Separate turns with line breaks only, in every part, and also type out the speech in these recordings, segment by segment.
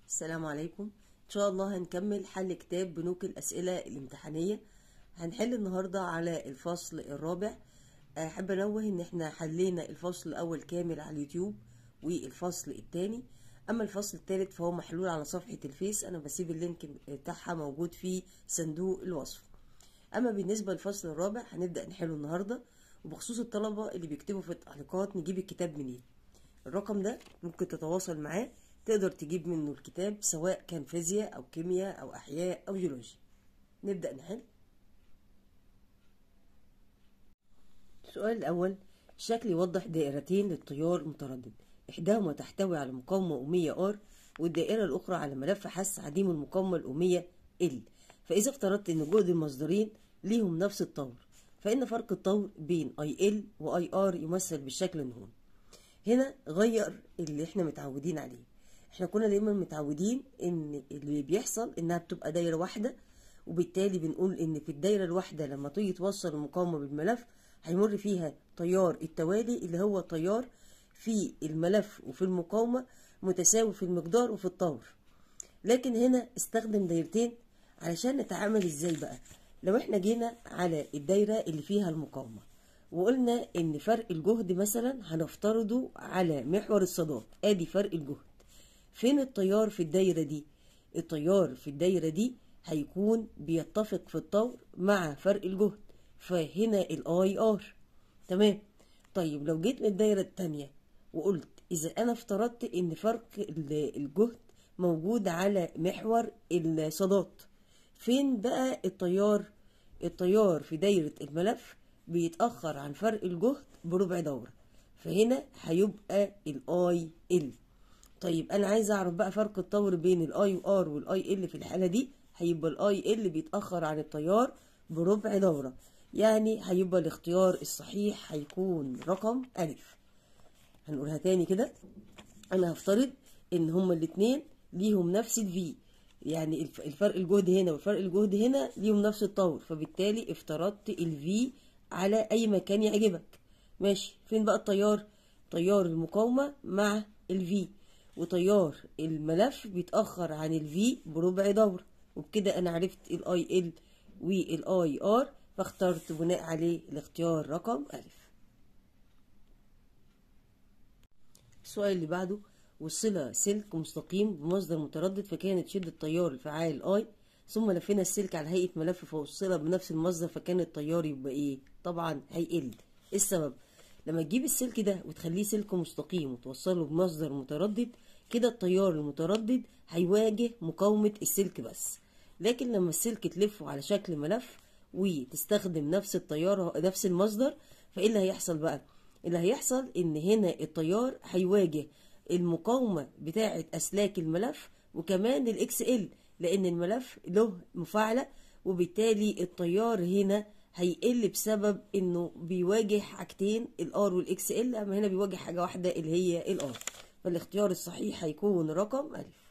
السلام عليكم ان شاء الله هنكمل حل كتاب بنوك الاسئله الامتحانيه هنحل النهارده على الفصل الرابع احب انوه ان احنا حلينا الفصل الاول كامل على اليوتيوب والفصل الثاني اما الفصل الثالث فهو محلول على صفحه الفيس انا بسيب اللينك بتاعها موجود في صندوق الوصف اما بالنسبه للفصل الرابع هنبدا نحله النهارده وبخصوص الطلبه اللي بيكتبوا في التعليقات نجيب الكتاب منين الرقم ده ممكن تتواصل معاه تقدر تجيب منه الكتاب سواء كان فيزياء أو كيمياء أو أحياء أو جيولوجيا نبدأ نحل السؤال الأول الشكل يوضح دائرتين للتيار المتردد إحداهما تحتوي على مقاومة أمية R والدائرة الأخرى على ملف حس عديم المقاومة الأمية L فإذا افترضت أن جهد المصدرين ليهم نفس الطور فإن فرق الطور بين IL و IR يمثل بالشكل النهون هنا غير اللي احنا متعودين عليه احنا كنا دايما متعودين ان اللي بيحصل انها بتبقى دايره واحده وبالتالي بنقول ان في الدايره الواحده لما تيجي توصل المقاومه بالملف هيمر فيها تيار التوالي اللي هو تيار في الملف وفي المقاومه متساوي في المقدار وفي الطور لكن هنا استخدم دايرتين علشان نتعامل ازاي بقى لو احنا جينا على الدايره اللي فيها المقاومه وقلنا ان فرق الجهد مثلا هنفترضه على محور الصادات ادي فرق الجهد فين التيار في الدايرة دي التيار في الدايرة دي هيكون بيتفق في الطور مع فرق الجهد فهنا الاي ار تمام طيب لو جيت للدايرة التانية وقلت إذا أنا افترضت إن فرق الجهد موجود على محور الصادات فين بقى التيار التيار في دايرة الملف بيتأخر عن فرق الجهد بربع دورة فهنا هيبقى الاي ال طيب انا عايز اعرف بقى فرق الطور بين الاي ار والاي ال في الحاله دي هيبقى الاي ال بيتاخر عن التيار بربع دوره يعني هيبقى الاختيار الصحيح هيكون رقم الف هنقولها تاني كده انا هفترض ان هما الاتنين ليهم نفس الفي يعني الفرق الجهد هنا والفرق الجهد هنا ليهم نفس الطور فبالتالي افترضت الفي على اي مكان يعجبك ماشي فين بقى التيار تيار المقاومه مع الفي وتيار الملف بيتأخر عن الفي بربع دورة وبكده أنا عرفت الاي ال والاي ار فاخترت بناء عليه الاختيار رقم ألف السؤال اللي بعده وصل سلك مستقيم بمصدر متردد فكانت شدة التيار الفعال اي ثم لفينا السلك على هيئة ملف فوصل بنفس المصدر فكان التيار يبقى ايه طبعا هيقل ايه السبب لما تجيب السلك ده وتخليه سلك مستقيم وتوصله بمصدر متردد كده التيار المتردد هيواجه مقاومة السلك بس لكن لما السلك تلفه على شكل ملف وتستخدم نفس التيار نفس المصدر فايه اللي هيحصل بقى اللي هيحصل ان هنا التيار هيواجه المقاومة بتاعة اسلاك الملف وكمان الاكس ال لان الملف له مفاعلة وبالتالي التيار هنا هيقل بسبب انه بيواجه حاجتين الار والاكس ال اما هنا بيواجه حاجة واحدة اللي هي الار فالاختيار الصحيح هيكون رقم ألف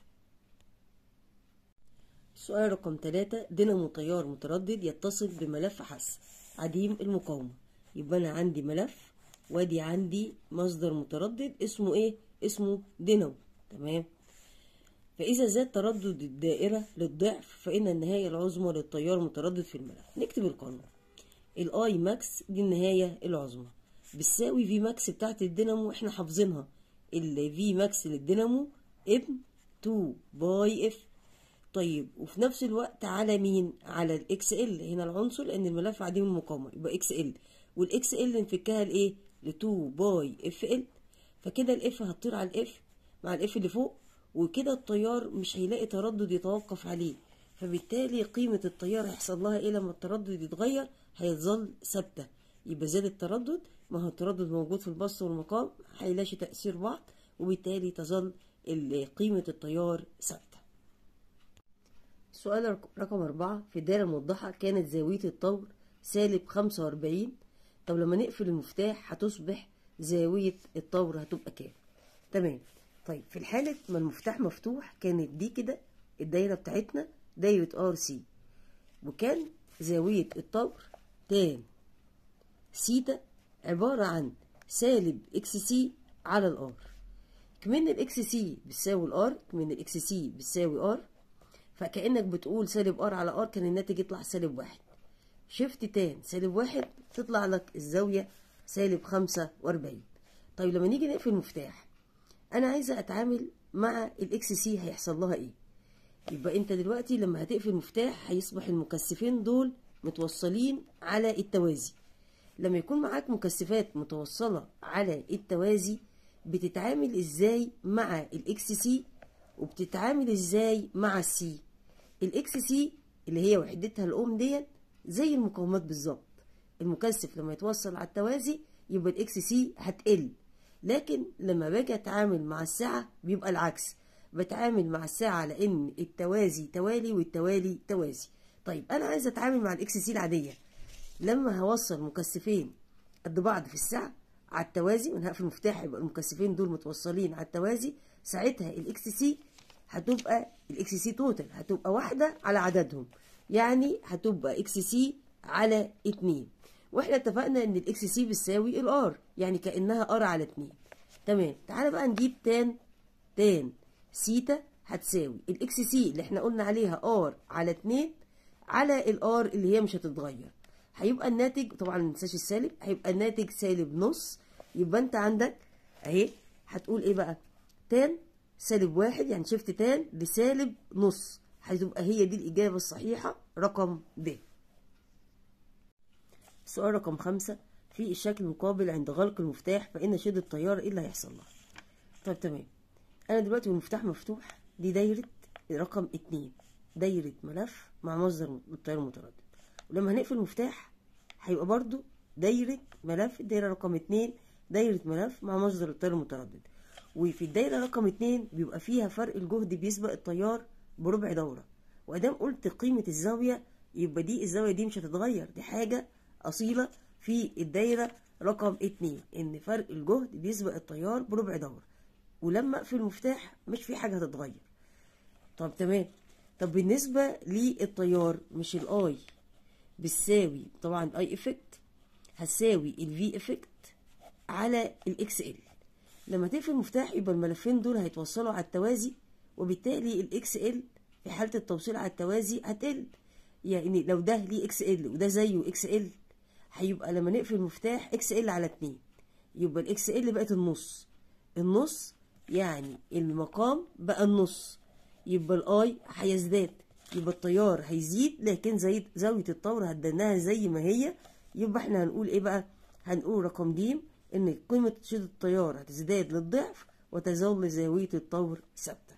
سؤال رقم ثلاثة دينامو تيار متردد يتصل بملف حس عديم المقاومة يبقى أنا عندي ملف وادي عندي مصدر متردد اسمه ايه اسمه دينامو تمام فإذا زاد تردد الدائرة للضعف فإن النهاية العظمى للتيار المتردد في الملف نكتب القانون الاي ماكس دي النهاية العظمى بتساوي في ماكس بتاعت الدينامو احنا حافظينها ال في ماكس للدينامو ابن 2 باي اف طيب وفي نفس الوقت على مين على الاكس ال هنا العنصر لان الملف عديم المقاومه يبقى اكس ال والاكس ال نفكها لايه ل 2 باي اف ال فكده الاف هتطير على الاف مع الاف اللي فوق وكده التيار مش هيلاقي تردد يتوقف عليه فبالتالي قيمة التيار هيحصل لها ايه لما التردد يتغير هيظل ثابتة يبقى زاد التردد ما هو التردد موجود في البسط والمقام هيلاش تأثير بعض وبالتالي تظل قيمة التيار ثابتة السؤال رقم أربعة في الدائرة الموضحة كانت زاوية الطور سالب خمسة وأربعين طب لما نقفل المفتاح هتصبح زاوية الطور هتبقى كام تمام طيب في الحالة ما المفتاح مفتوح كانت دي كده الدايرة بتاعتنا دايرة ار سي وكان زاوية الطور تان سيتا عبارة عن سالب اكس سي على الار كمان الاكس سي بتساوي الار كمان الاكس سي بتساوي ار فكأنك بتقول سالب ار على ار كان الناتج يطلع سالب واحد شفت تان سالب واحد تطلع لك الزاوية سالب خمسة واربعين طيب لما نيجي نقفل المفتاح انا عايزة اتعامل مع الاكس سي هيحصل لها ايه يبقى انت دلوقتي لما هتقفل المفتاح هيصبح المكثفين دول متوصلين على التوازي لما يكون معاك مكثفات متوصلة على التوازي بتتعامل ازاي مع الاكس سي وبتتعامل ازاي مع السي الاكس سي اللي هي وحدتها الاوم ديت زي المقاومات بالظبط المكثف لما يتوصل على التوازي يبقى الاكس سي هتقل لكن لما باجي اتعامل مع الساعة بيبقى العكس بتعامل مع الساعة على ان التوازي توالي والتوالي توازي طيب انا عايزة اتعامل مع الاكس سي العادية لما هوصل مكثفين قد بعض في الساعة على التوازي من هقفل المفتاح يبقى المكثفين دول متوصلين على التوازي ساعتها الاكس سي هتبقى الاكس سي توتال هتبقى واحدة على عددهم يعني هتبقى اكس سي على اتنين واحنا اتفقنا ان الاكس سي بتساوي الار يعني كانها ار على اتنين تمام تعالى بقى نجيب تان تان سيتا هتساوي الاكس سي اللي احنا قلنا عليها ار على اتنين على الار اللي هي مش هتتغير هيبقى الناتج طبعا ما ننساش السالب هيبقى الناتج سالب نص يبقى انت عندك اهي هتقول ايه بقى تان سالب واحد يعني شفت تان لسالب نص هتبقى هي دي الإجابة الصحيحة رقم ب السؤال رقم خمسة في الشكل المقابل عند غلق المفتاح فإن شدة التيار إيه اللي هيحصل لها طيب تمام أنا دلوقتي والمفتاح مفتوح دي دايرة رقم اتنين دايرة ملف مع مصدر التيار المتردد ولما هنقفل المفتاح هيبقى برضو دايرة ملف الدايرة رقم اتنين دايرة ملف مع مصدر التيار المتردد وفي الدايرة رقم اتنين بيبقى فيها فرق الجهد بيسبق التيار بربع دورة وادام قلت قيمة الزاوية يبقى دي الزاوية دي مش هتتغير دي حاجة أصيلة في الدايرة رقم اتنين إن فرق الجهد بيسبق التيار بربع دورة ولما أقفل المفتاح مش في حاجة هتتغير طب تمام طب بالنسبة للتيار مش الآي بتساوي طبعا الاي افكت هتساوي الفي افكت على الاكس ال لما تقفل المفتاح يبقى الملفين دول هيتوصلوا على التوازي وبالتالي الاكس ال في حالة التوصيل على التوازي هتقل يعني لو ده ليه اكس ال وده زيه اكس ال هيبقى لما نقفل المفتاح اكس ال على اتنين يبقى الاكس ال بقت النص النص يعني المقام بقى النص يبقى الاي هيزداد يبقى التيار هيزيد لكن زي زاوية الطور هديناها زي ما هي يبقى احنا هنقول ايه بقى هنقول رقم ج ان قيمة شدة التيار هتزداد للضعف وتظل زاوية الطور ثابتة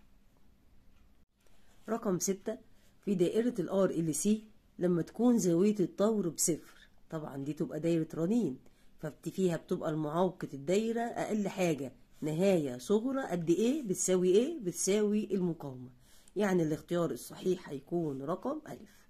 رقم ستة في دائرة الار ال سي لما تكون زاوية الطور بصفر طبعا دي تبقى دايرة رنين فيها بتبقى المعوقة الدايرة أقل حاجة نهاية صغرى قد إيه بتساوي إيه بتساوي المقاومة يعني الاختيار الصحيح هيكون رقم ألف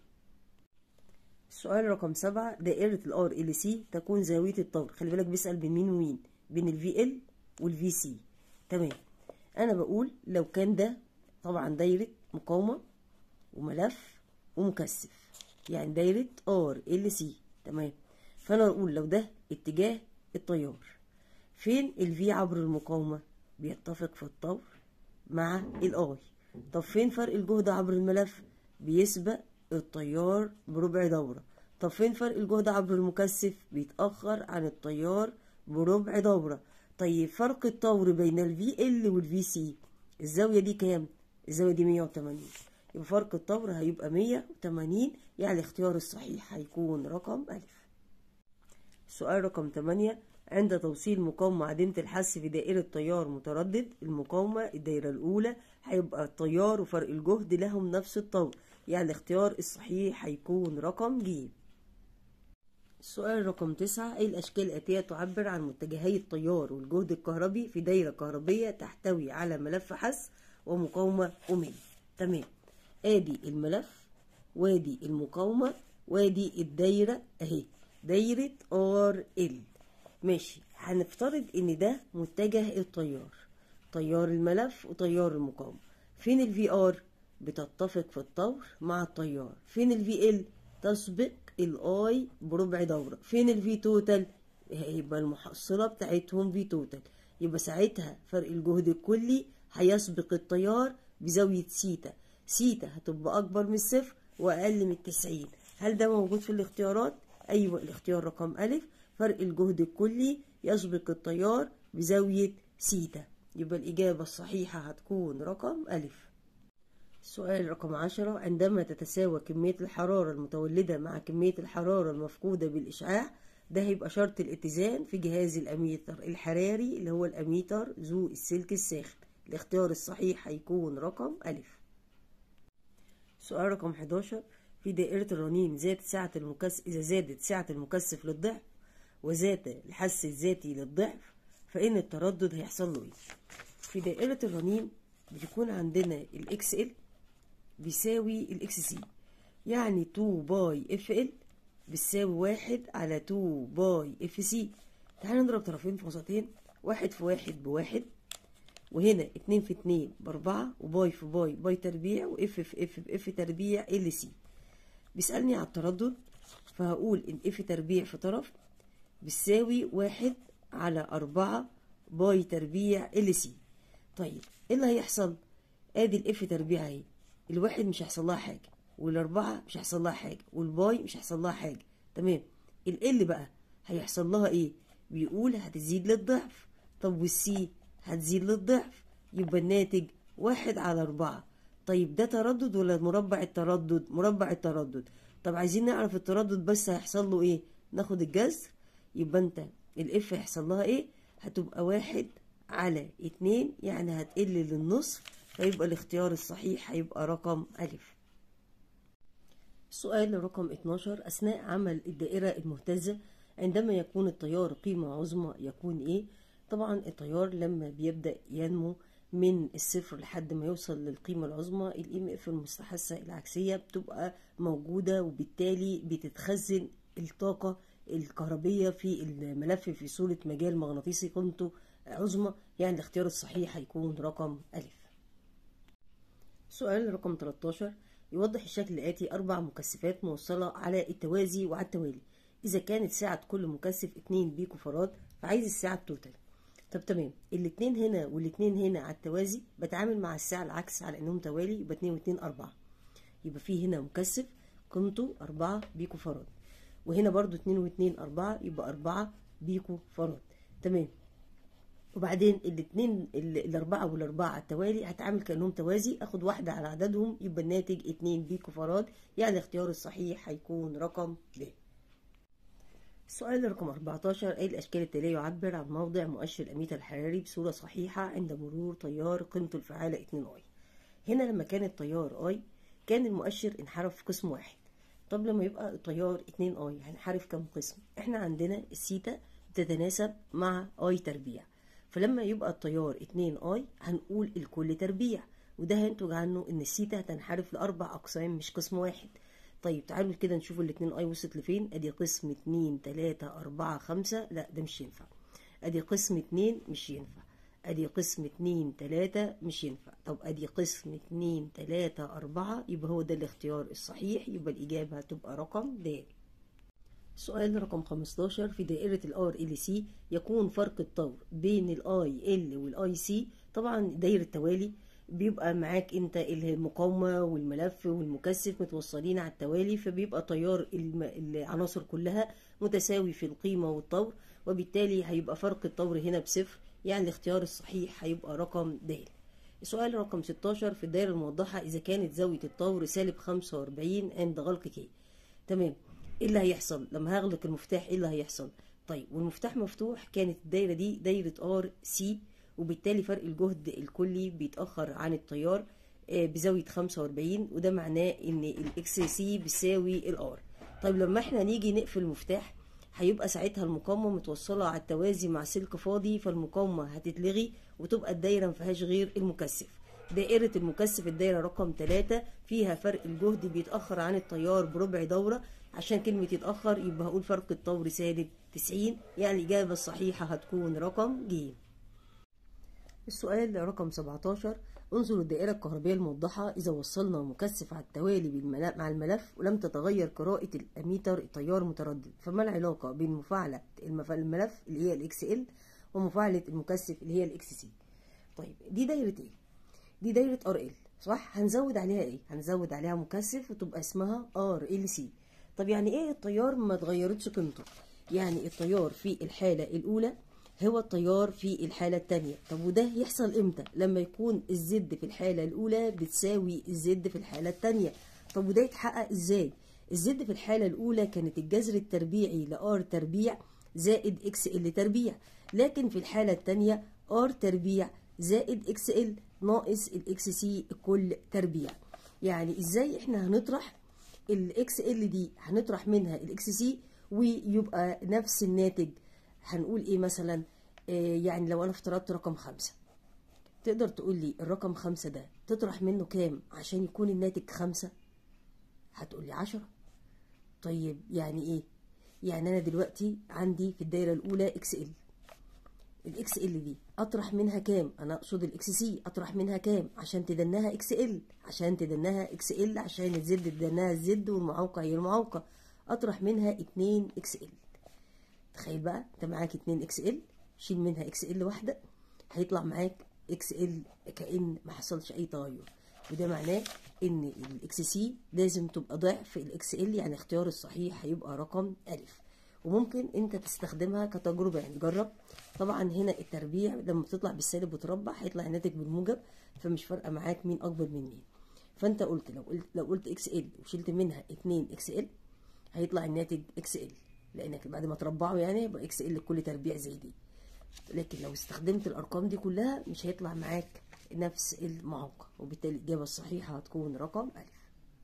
السؤال رقم سبعة دائرة الار ال سي تكون زاوية الطور خلي بالك بيسأل بين مين ومين بين الفي ال والفي سي تمام أنا بقول لو كان ده طبعا دايرة مقاومة وملف ومكثف يعني دايرة ار ال سي تمام فأنا أقول لو ده اتجاه التيار فين الفي عبر المقاومة بيتفق في الطور مع الاي طب فين فرق الجهد عبر الملف بيسبق التيار بربع دورة طب فين فرق الجهد عبر المكثف بيتأخر عن التيار بربع دورة طيب فرق الطور بين الفي ال والفي سي الزاوية دي كام الزاوية دي 180 يبقى فرق الطور هيبقى 180 يعني الاختيار الصحيح هيكون رقم ألف سؤال رقم 8 عند توصيل مقاومة عديمة الحس في دائرة تيار متردد المقاومة الدائرة الأولى هيبقى التيار وفرق الجهد لهم نفس الطور يعني الاختيار الصحيح هيكون رقم ج السؤال رقم تسعة أي الأشكال الآتية تعبر عن متجهي التيار والجهد الكهربي في دايرة كهربية تحتوي على ملف حس ومقاومة أوميل تمام آدي الملف وادي المقاومة وادي الدايرة أهي دايرة ار ال ماشي هنفترض ان ده متجه التيار تيار الملف وتيار المقاومة فين الفي ار بتتفق في الطور مع التيار فين الفي ال تسبق الاي بربع دورة فين الفي توتال هيبقى المحصلة بتاعتهم في توتال يبقى ساعتها فرق الجهد الكلي هيسبق التيار بزاوية سيتا سيتا هتبقى أكبر من الصفر وأقل من التسعين هل ده موجود في الاختيارات؟ أيوة الاختيار رقم ألف فرق الجهد الكلي يسبق التيار بزاوية سيتا يبقى الإجابة الصحيحة هتكون رقم ألف السؤال رقم عشرة عندما تتساوى كمية الحرارة المتولدة مع كمية الحرارة المفقودة بالإشعاع ده هيبقى شرط الاتزان في جهاز الأميتر الحراري اللي هو الأميتر ذو السلك الساخن الاختيار الصحيح هيكون رقم ألف سؤال رقم 11 في دائرة الرنين زادت سعة المكثف إذا زادت سعة المكثف للضعف وزاد الحس الذاتي للضعف فإن التردد هيحصل له إيه؟ في دائرة الرنين بيكون عندنا الإكس إل بيساوي الإكس سي يعني 2 باي اف ال بتساوي واحد على 2 باي اف سي تعالى نضرب طرفين في وسطين واحد في واحد بواحد وهنا اتنين في اتنين باربعة وباي في باي باي تربيع واف في اف باف تربيع ال سي بيسألني على التردد فهقول ان اف تربيع في طرف بتساوي واحد على أربعة باي تربيع ال سي طيب ايه اللي هيحصل ادي الاف تربيع اهي الواحد مش هيحصل لها حاجة والأربعة مش هيحصل لها حاجة والباي مش هيحصل لها حاجة تمام ال بقى هيحصل لها ايه بيقول هتزيد للضعف طب والسي هتزيد للضعف يبقى الناتج واحد على أربعة طيب ده تردد ولا مربع التردد مربع التردد طب عايزين نعرف التردد بس هيحصل له ايه ناخد الجذر يبقى انت الاف هيحصل لها ايه هتبقى واحد على اتنين يعني هتقل للنصف فيبقى الاختيار الصحيح هيبقى رقم ألف السؤال رقم 12 أثناء عمل الدائرة المهتزة عندما يكون التيار قيمة عظمى يكون إيه؟ طبعا التيار لما بيبدأ ينمو من الصفر لحد ما يوصل للقيمة العظمى الام اف المستحثة العكسية بتبقى موجودة وبالتالي بتتخزن الطاقة الكهربية في الملف في صورة مجال مغناطيسي قيمته عظمى يعني الاختيار الصحيح هيكون رقم ألف سؤال رقم 13 يوضح الشكل الآتي أربع مكثفات موصلة على التوازي وعلى التوالي إذا كانت سعة كل مكثف 2 بيكو فراد فعايز السعة التوتال طب تمام الاتنين هنا والاتنين هنا على التوازي بتعامل مع الساعة العكس على انهم توالي يبقى اتنين واتنين اربعة يبقى في هنا مكثف قيمته اربعة بيكو فراد وهنا برضو اتنين واتنين اربعة يبقى اربعة بيكو فراد تمام وبعدين الاتنين الاربعة والاربعة على التوالي هتعامل كأنهم توازي اخد واحدة على عددهم يبقى الناتج اتنين بيكو فراد يعني الاختيار الصحيح هيكون رقم ب السؤال رقم 14 أي الأشكال التالية يعبر عن موضع مؤشر الأميتر الحراري بصورة صحيحة عند مرور تيار قيمته الفعالة 2 اي هنا لما كان التيار اي كان المؤشر انحرف في قسم واحد طب لما يبقى التيار 2 اي هنحرف كم قسم احنا عندنا السيتا بتتناسب مع اي تربيع فلما يبقى التيار 2 اي هنقول الكل تربيع وده هينتج عنه ان السيتا هتنحرف لأربع أقسام مش قسم واحد طيب تعالوا كده نشوف الاتنين اي وصلت لفين ادي قسم اتنين تلاتة اربعة خمسة لا ده مش ينفع ادي قسم اتنين مش ينفع ادي قسم اتنين تلاتة مش ينفع طب ادي قسم اتنين تلاتة اربعة يبقى هو ده الاختيار الصحيح يبقى الاجابة هتبقى رقم د سؤال رقم 15 في دائرة الار ال سي يكون فرق الطور بين الاي ال والاي سي طبعا دايرة توالي بيبقى معاك انت المقاومة والملف والمكثف متوصلين على التوالي فبيبقى تيار العناصر كلها متساوي في القيمة والطور وبالتالي هيبقى فرق الطور هنا بصفر يعني الاختيار الصحيح هيبقى رقم د السؤال رقم 16 في الدائرة الموضحة إذا كانت زاوية الطور سالب 45 عند غلق كي تمام ايه اللي هيحصل لما هغلق المفتاح ايه اللي هيحصل طيب والمفتاح مفتوح كانت الدايرة دي دايرة ار سي وبالتالي فرق الجهد الكلي بيتأخر عن التيار بزاوية 45 وده معناه ان الاكس سي بيساوي الار طيب لما احنا نيجي نقفل المفتاح هيبقى ساعتها المقاومة متوصلة على التوازي مع سلك فاضي فالمقاومة هتتلغي وتبقى الدايرة مفيهاش غير المكثف دائرة المكثف الدايرة رقم 3 فيها فرق الجهد بيتأخر عن التيار بربع دورة عشان كلمة يتأخر يبقى هقول فرق الطور سالب 90 يعني الإجابة الصحيحة هتكون رقم ج السؤال رقم 17 انظر الدائرة الكهربية الموضحة إذا وصلنا مكثف على التوالي مع الملف ولم تتغير قراءة الأميتر التيار متردد فما العلاقة بين مفاعلة الملف اللي هي الإكس إل ومفاعلة المكثف اللي هي الاكس سي طيب دي دايرة ايه دي دايرة ار ال صح هنزود عليها ايه هنزود عليها مكثف وتبقى اسمها ار ال سي طب يعني ايه التيار ما اتغيرتش قيمته يعني التيار في الحالة الاولى هو التيار في الحالة التانية طب وده يحصل امتى لما يكون الزد في الحالة الاولى بتساوي الزد في الحالة التانية طب وده يتحقق ازاي الزد في الحالة الاولى كانت الجذر التربيعي لار تربيع زائد اكس ال تربيع لكن في الحالة التانية ار تربيع زائد اكس ال ناقص الاكس سي كل تربيع يعني ازاي احنا هنطرح الاكس ال دي هنطرح منها الاكس سي ويبقى نفس الناتج هنقول ايه مثلا آه يعني لو انا افترضت رقم خمسة تقدر تقول لي الرقم خمسة ده تطرح منه كام عشان يكون الناتج خمسة هتقول لي عشرة طيب يعني ايه يعني انا دلوقتي عندي في الدايرة الاولى اكس ال الاكس ال دي اطرح منها كام انا اقصد الاكس سي اطرح منها كام عشان تدناها اكس ال عشان تدناها اكس ال عشان الزد تدناها الزد والمعوقه هي المعوقه اطرح منها 2 اكس ال تخيل بقى انت معاك 2 اكس ال شيل منها اكس ال واحده هيطلع معاك اكس ال كأن ما حصلش اي تغير وده معناه ان الاكس سي لازم تبقى ضعف الاكس ال يعني اختيار الصحيح هيبقى رقم الف وممكن انت تستخدمها كتجربه يعني جرب طبعا هنا التربيع لما بتطلع بالسالب وتربع هيطلع الناتج بالموجب فمش فارقه معاك مين اكبر من مين فانت قلت لو قلت لو قلت اكس ال وشلت منها 2 اكس ال هيطلع الناتج اكس ال لانك بعد ما تربعه يعني يبقى اكس ال لكل تربيع زي دي لكن لو استخدمت الارقام دي كلها مش هيطلع معاك نفس المعوقه وبالتالي الاجابه الصحيحه هتكون رقم الف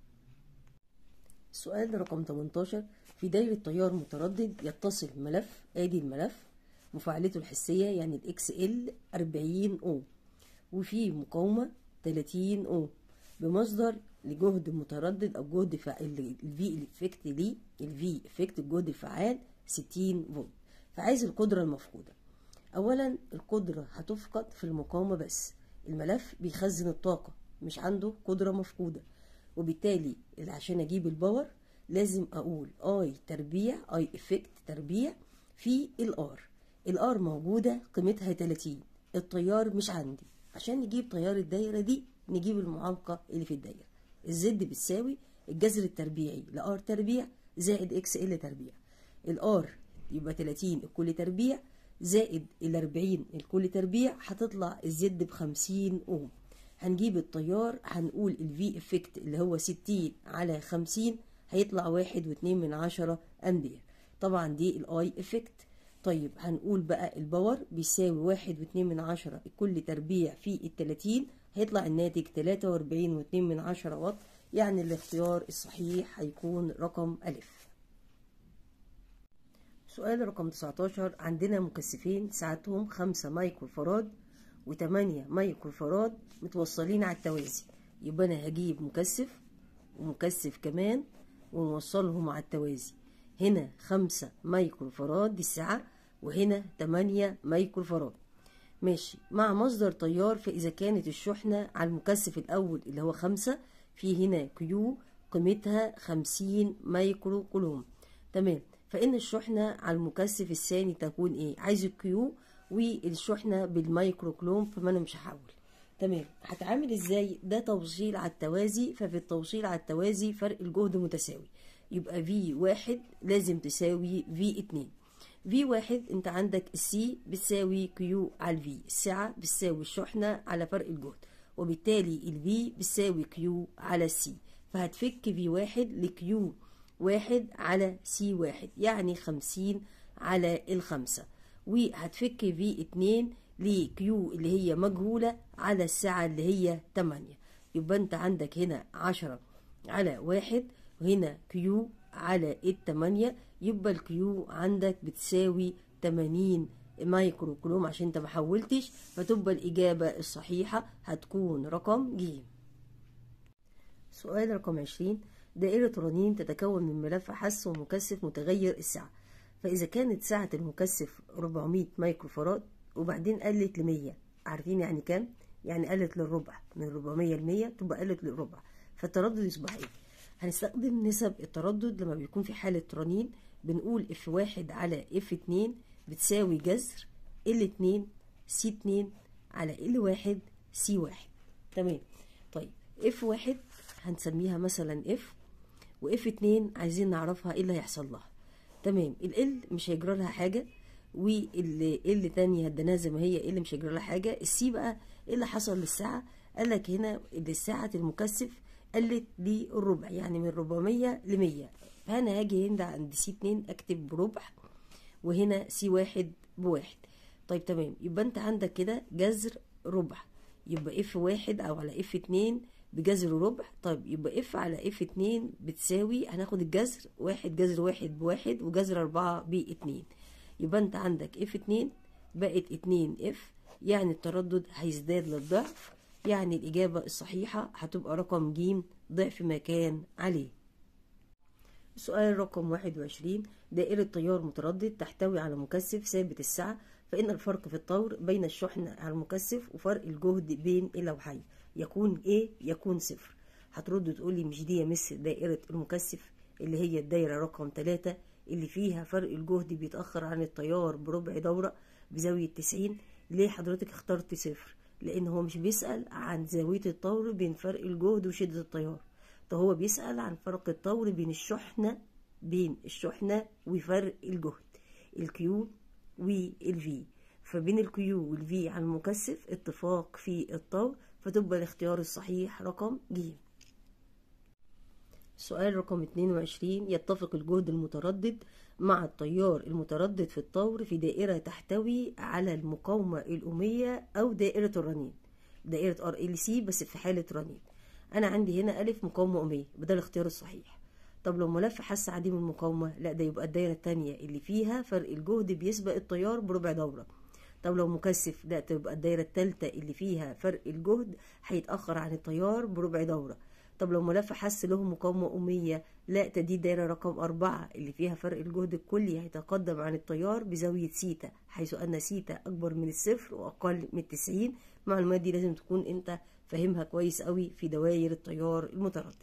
سؤال رقم 18 في دايرة تيار متردد يتصل ملف ادي الملف مفاعلته الحسية يعني الاكس ال 40 او وفي مقاومة 30 او بمصدر لجهد متردد او جهد فعال الفي افكت ليه الفي افكت الجهد الفعال 60 فولت فعايز القدرة المفقودة اولا القدرة هتفقد في المقاومة بس الملف بيخزن الطاقة مش عنده قدرة مفقودة وبالتالي عشان اجيب الباور لازم اقول اي تربيع اي افكت تربيع في الار الار موجودة قيمتها 30 التيار مش عندي عشان نجيب تيار الدايرة دي نجيب المعوقة اللي في الدايرة الزد بتساوي الجذر التربيعي لار تربيع زائد اكس ال تربيع الار يبقى 30 الكل تربيع زائد ال 40 الكل تربيع هتطلع الزد ب 50 اوم هنجيب التيار هنقول الفي افكت اللي هو 60 على 50 هيطلع واحد واتنين من عشرة امبير طبعا دي الاي افكت طيب هنقول بقى الباور بيساوي واحد واتنين من عشرة كل تربيع في التلاتين هيطلع الناتج تلاتة واربعين واتنين من عشرة واط يعني الاختيار الصحيح هيكون رقم ألف سؤال رقم 19 عندنا مكثفين سعتهم خمسة مايكرو فراد وتمانية مايكرو فراد متوصلين على التوازي يبقى أنا هجيب مكثف ومكثف كمان ونوصلهم على التوازي هنا خمسة مايكرو فراد دي السعة وهنا تمانية مايكرو فراد ماشي مع مصدر تيار فإذا كانت الشحنة على المكثف الأول اللي هو خمسة في هنا كيو قيمتها خمسين مايكرو كولوم تمام فإن الشحنة على المكثف الثاني تكون إيه عايز الكيو والشحنة بالمايكرو كولوم فما أنا مش هحول تمام هتعامل ازاي ده توصيل على التوازي ففي التوصيل على التوازي فرق الجهد متساوي يبقى في واحد لازم تساوي في اتنين في واحد انت عندك السي بتساوي كيو على الفي السعة بتساوي الشحنة على فرق الجهد وبالتالي الفي بتساوي كيو على السي فهتفك في واحد لكيو واحد على سي واحد يعني خمسين على الخمسة وهتفك في اتنين لكيو اللي هي مجهولة على الساعة اللي هي تمانية يبقى انت عندك هنا عشرة على واحد وهنا كيو على التمانية يبقى الكيو عندك بتساوي تمانين مايكرو كولوم عشان انت محولتش فتبقى الإجابة الصحيحة هتكون رقم ج سؤال رقم عشرين دائرة رنين تتكون من ملف حس ومكثف متغير السعة فإذا كانت سعة المكثف 400 مايكرو فراد وبعدين قلت ل 100 عارفين يعني كام؟ يعني قلت للربع من 400 ل 100 تبقى قلت للربع فالتردد يصبح ايه؟ هنستخدم نسب التردد لما بيكون في حالة رنين بنقول اف واحد على اف اتنين بتساوي جذر ال 2 سي 2 على ال 1 سي 1 تمام طيب اف 1 هنسميها مثلا اف واف 2 عايزين نعرفها ايه اللي هيحصل لها تمام ال مش هيجرى لها حاجه وال ال تانية هديناها زي ما هي ال مش هيجرى لها حاجه السي بقى ايه اللي حصل للساعه قال لك هنا الساعه المكثف قلت للربع يعني من 400 ل 100 فانا هاجي هنا عند سي 2 اكتب بربع وهنا سي واحد بواحد طيب تمام يبقى انت عندك كده جذر ربع يبقى اف واحد او على اف اتنين بجذر ربع طيب يبقى اف على اف اتنين بتساوي هناخد الجذر واحد جذر واحد بواحد وجذر اربعة باتنين يبقى انت عندك اف اتنين بقت اتنين اف يعني التردد هيزداد للضعف يعني الإجابة الصحيحة هتبقى رقم ج ضعف ما كان عليه سؤال رقم 21 دائرة تيار متردد تحتوي على مكثف ثابت السعة فإن الفرق في الطور بين الشحن على المكثف وفرق الجهد بين اللوحين يكون إيه يكون صفر هترد تقولي مش دي مس دائرة المكثف اللي هي الدايرة رقم 3 اللي فيها فرق الجهد بيتأخر عن التيار بربع دورة بزاوية 90 ليه حضرتك اخترت صفر لأن هو مش بيسأل عن زاوية الطور بين فرق الجهد وشدة التيار ده هو بيسأل عن فرق الطور بين الشحنة بين الشحنة وفرق الجهد الكيو والفي فبين الكيو والفي على المكثف اتفاق في الطور فتبقى الاختيار الصحيح رقم ج سؤال رقم 22 يتفق الجهد المتردد مع التيار المتردد في الطور في دائرة تحتوي على المقاومة الأمية أو دائرة الرنين دائرة ار ال سي بس في حالة رنين أنا عندي هنا ألف مقاومة أمية بدل الاختيار الصحيح طب لو ملف حس عديم المقاومة لا ده يبقى الدائرة التانية اللي فيها فرق الجهد بيسبق التيار بربع دورة طب لو مكثف لا تبقى الدائرة التالتة اللي فيها فرق الجهد هيتأخر عن التيار بربع دورة طب لو ملف حس له مقاومة أمية لا دي الدايرة رقم أربعة اللي فيها فرق الجهد الكلي هيتقدم عن التيار بزاوية سيتا حيث أن سيتا أكبر من الصفر وأقل من التسعين المعلومات دي لازم تكون أنت فاهمها كويس قوي في دوائر التيار المتردد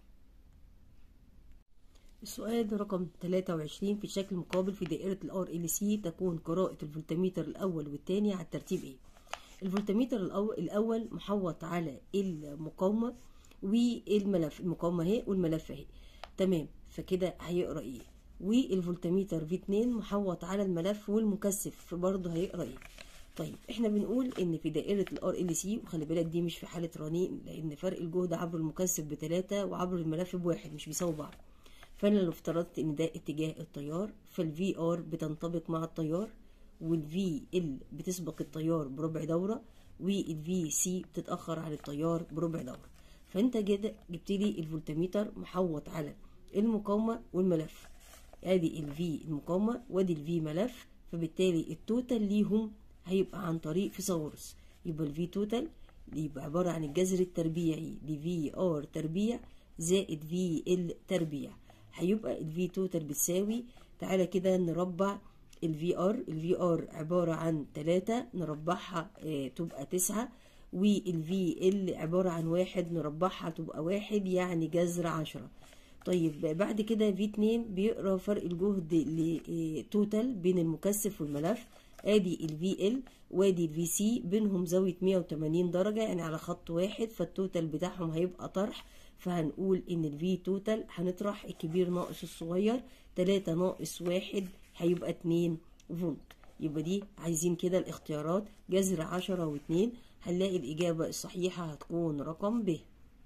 السؤال رقم 23 في شكل مقابل في دائرة الار ال سي تكون قراءة الفولتميتر الأول والثاني على الترتيب ايه الفولتميتر الأول, الأول محوط على المقاومة والملف المقاومة اهي والملف اهي تمام فكده هيقرا ايه والفولتميتر في 2 محوط على الملف والمكثف برضه هيقرا ايه طيب احنا بنقول ان في دائره الار ال سي وخلي بالك دي مش في حاله رنين لان فرق الجهد عبر المكثف بتلاتة وعبر الملف بواحد مش بيساوي بعض فانا لو افترضت ان ده اتجاه التيار فالفي ار بتنطبق مع التيار والفي ال بتسبق التيار بربع دوره والفي سي بتتاخر عن التيار بربع دوره فانت كده جبت لي الفولتميتر محوط على المقاومه والملف ادي الفي المقاومه وادي الفي ملف فبالتالي التوتال ليهم هيبقى عن طريق فيثاغورس يبقى الفي توتال يبقى عباره عن الجذر التربيعي لفي ار تربيع زائد في ال تربيع هيبقى الفي توتال بتساوي تعالى كده نربع الفي ار الفي ار عباره عن 3 نربعها اه تبقى 9 والفي ال عبارة عن واحد نربعها تبقى واحد يعني جذر عشرة طيب بعد كده في اتنين بيقرا فرق الجهد توتال بين المكثف والملف ادي الفي ال وادي الفي سي بينهم زاوية 180 درجة يعني على خط واحد فالتوتال بتاعهم هيبقى طرح فهنقول ان الفي توتال هنطرح الكبير ناقص الصغير تلاتة ناقص واحد هيبقى اتنين فولت يبقى دي عايزين كده الاختيارات جذر عشرة واتنين هنلاقي الإجابة الصحيحة هتكون رقم ب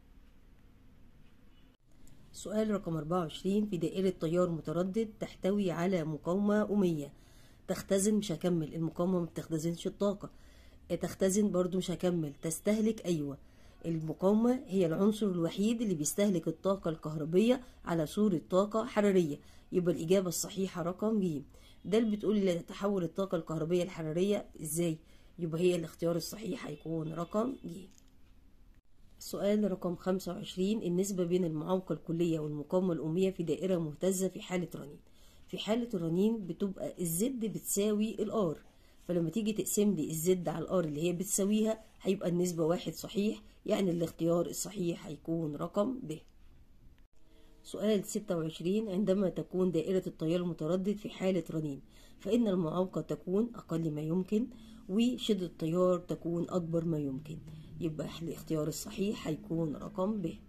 سؤال رقم 24 في دائرة تيار متردد تحتوي على مقاومة أمية تختزن مش هكمل المقاومة ما بتختزنش الطاقة تختزن برضو مش هكمل تستهلك أيوة المقاومة هي العنصر الوحيد اللي بيستهلك الطاقة الكهربية على صورة طاقة حرارية يبقى الإجابة الصحيحة رقم ج ده اللي بتقول لي تحول الطاقة الكهربية الحرارية إزاي يبقى هي الاختيار الصحيح هيكون رقم ج سؤال رقم 25 النسبة بين المعوقة الكلية والمقاومة الأمية في دائرة مهتزة في حالة رنين في حالة الرنين بتبقى الزد بتساوي الار فلما تيجي تقسم لي الزد على الار اللي هي بتساويها هيبقى النسبة واحد صحيح يعني الاختيار الصحيح هيكون رقم ب سؤال 26 عندما تكون دائرة التيار المتردد في حالة رنين فإن المعوقة تكون أقل ما يمكن وشدة التيار تكون أكبر ما يمكن يبقى الاختيار الصحيح هيكون رقم ب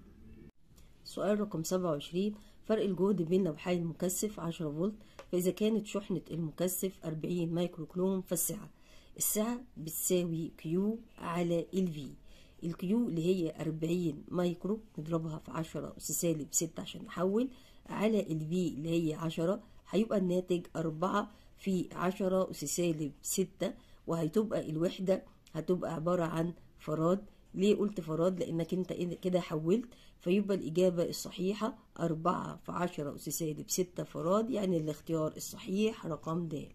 سؤال رقم 27 فرق الجهد بين لوحي المكثف 10 فولت فإذا كانت شحنة المكثف 40 مايكرو كولوم فالسعة السعة بتساوي كيو على الفي الكيو اللي هي 40 مايكرو نضربها في 10 أس سالب 6 عشان نحول على الفي اللي هي 10 هيبقى الناتج 4 في 10 أس سالب 6 وهتبقى الوحدة هتبقى عبارة عن فراد ليه قلت فراد لأنك انت كده حولت فيبقى الإجابة الصحيحة أربعة في عشرة أس سالب ستة فراد يعني الاختيار الصحيح رقم د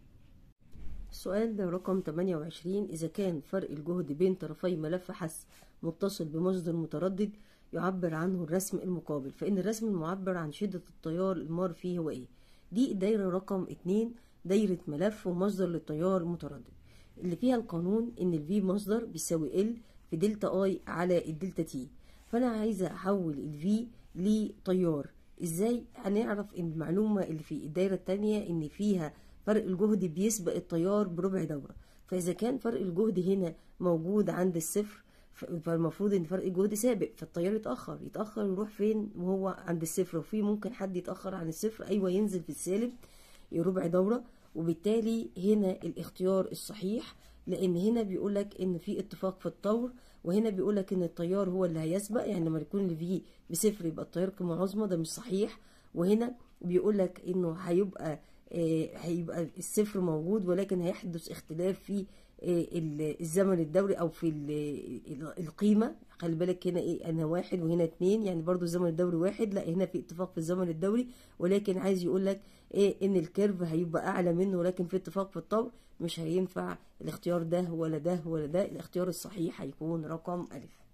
السؤال ده رقم 28 إذا كان فرق الجهد بين طرفي ملف حس متصل بمصدر متردد يعبر عنه الرسم المقابل فإن الرسم المعبر عن شدة التيار المار فيه هو إيه؟ دي الدايرة رقم 2 دايرة ملف ومصدر للتيار المتردد اللي فيها القانون إن الفي مصدر بيساوي ال في دلتا اي على الدلتا تي فانا عايزه احول الفي لتيار ازاي هنعرف ان المعلومه اللي في الدايره التانية ان فيها فرق الجهد بيسبق التيار بربع دوره فاذا كان فرق الجهد هنا موجود عند الصفر فالمفروض ان فرق الجهد سابق فالتيار يتاخر يتاخر يروح فين وهو عند الصفر وفي ممكن حد يتاخر عن الصفر ايوه ينزل في السالب ربع دوره وبالتالي هنا الاختيار الصحيح لان هنا بيقولك ان في اتفاق في الطور وهنا بيقولك ان التيار هو اللي هيسبق يعني لما يكون الفي بصفر يبقى التيار قيمه عظمى ده مش صحيح وهنا بيقولك انه هيبقى آه هيبقى الصفر موجود ولكن هيحدث اختلاف في آه الزمن الدوري او في القيمه خلي بالك هنا ايه انا واحد وهنا اتنين يعني برضو الزمن الدوري واحد لا هنا في اتفاق في الزمن الدوري ولكن عايز يقول لك ايه ان الكيرف هيبقى اعلى منه ولكن في اتفاق في الطور مش هينفع الاختيار ده ولا ده ولا ده الاختيار الصحيح هيكون رقم ألف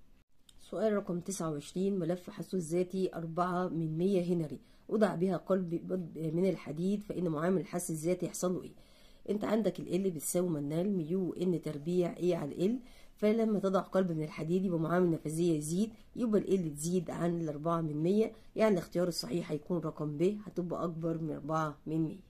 سؤال رقم 29 ملف حسوس ذاتي 4 من 100 هنري وضع بها قلب من الحديد فإن معامل الحس الذاتي يحصل له إيه؟ أنت عندك ال بتساوي منال ميو إن تربيع إيه على ال فلما تضع قلب من الحديد يبقى معامل النفاذية يزيد يبقى ال تزيد عن الأربعة من 100 يعني الاختيار الصحيح هيكون رقم ب هتبقى أكبر من 4 من 100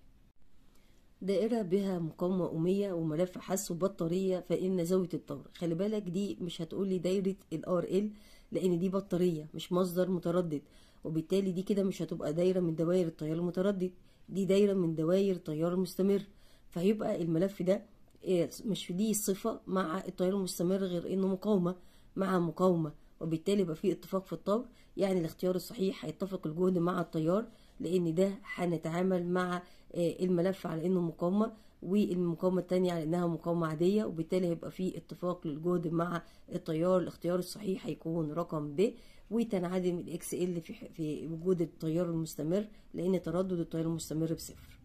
دائرة بها مقاومة أمية وملف حس وبطارية فإن زاوية الطور خلي بالك دي مش هتقولي دايرة ال RL لأن دي بطارية مش مصدر متردد وبالتالي دي كده مش هتبقى دايرة من دوائر التيار المتردد دي دايرة من دوائر التيار المستمر فهيبقى الملف ده مش دي صفة مع التيار المستمر غير إنه مقاومة مع مقاومة وبالتالي يبقى في اتفاق في الطور يعني الاختيار الصحيح هيتفق الجهد مع التيار لأن ده هنتعامل مع الملف على انه مقاومه والمقاومه الثانيه على انها مقاومه عاديه وبالتالي هيبقى في اتفاق للجهد مع التيار الاختيار الصحيح هيكون رقم ب وتنعدم الاكس ال في في وجود التيار المستمر لان تردد التيار المستمر بصفر